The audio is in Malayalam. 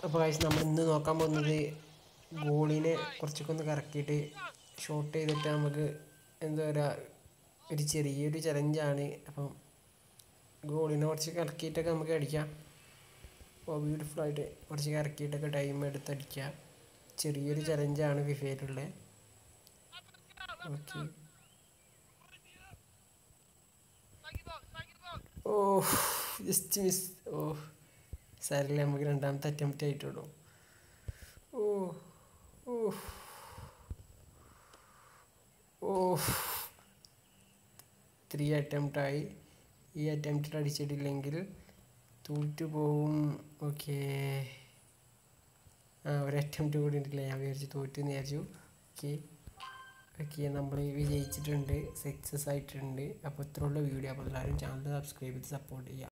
അപ്പോൾ guys നമ്മൾ ഇന്ന് നോക്കാൻ പോകുന്നത് ഗോളിനെ കുറച്ചൊക്കെ ഒന്ന് കറക്കിയിട്ട് ഷോട്ട് ചെയ്തിട്ട് നമുക്ക് എന്താ പറയുക ഒരു ചെറിയൊരു ചലഞ്ചാണ് അപ്പം ഗോളിനെ കുറച്ച് കറക്കിയിട്ടൊക്കെ നമുക്ക് അടിക്കാം അപ്പോൾ ബ്യൂട്ടിഫുൾ ആയിട്ട് കുറച്ച് കറക്കിയിട്ടൊക്കെ ടൈം എടുത്ത് അടിക്കുക ചെറിയൊരു ചലഞ്ചാണ് ഫിഫയിലുള്ളത് ഓക്കെ ഓ ജസ്റ്റ് മിസ് ഓ സാരല്ലേ നമുക്ക് രണ്ടാമത്തെ അറ്റംപ്റ്റ് ആയിട്ടുള്ളൂ ഓ ഓ ഓ ത്രീ അറ്റംപ്റ്റായി ഈ അറ്റംപ്റ്റിൽ അടിച്ചിട്ടില്ലെങ്കിൽ തോറ്റു പോവും ഓക്കെ ആ ഒരു അറ്റംപ്റ്റ് കൂടി ഉണ്ടല്ലേ ഞാൻ വിചാരിച്ചു തോറ്റു എന്ന് വിചാരിച്ചു ഓക്കെ ഓക്കെ നമ്മൾ വിജയിച്ചിട്ടുണ്ട് സക്സസ് ആയിട്ടുണ്ട് അപ്പോൾ ഇത്രയുള്ള വീഡിയോ അപ്പോൾ എല്ലാവരും ചാനൽ സബ്സ്ക്രൈബ് ചെയ്ത് സപ്പോർട്ട് ചെയ്യുക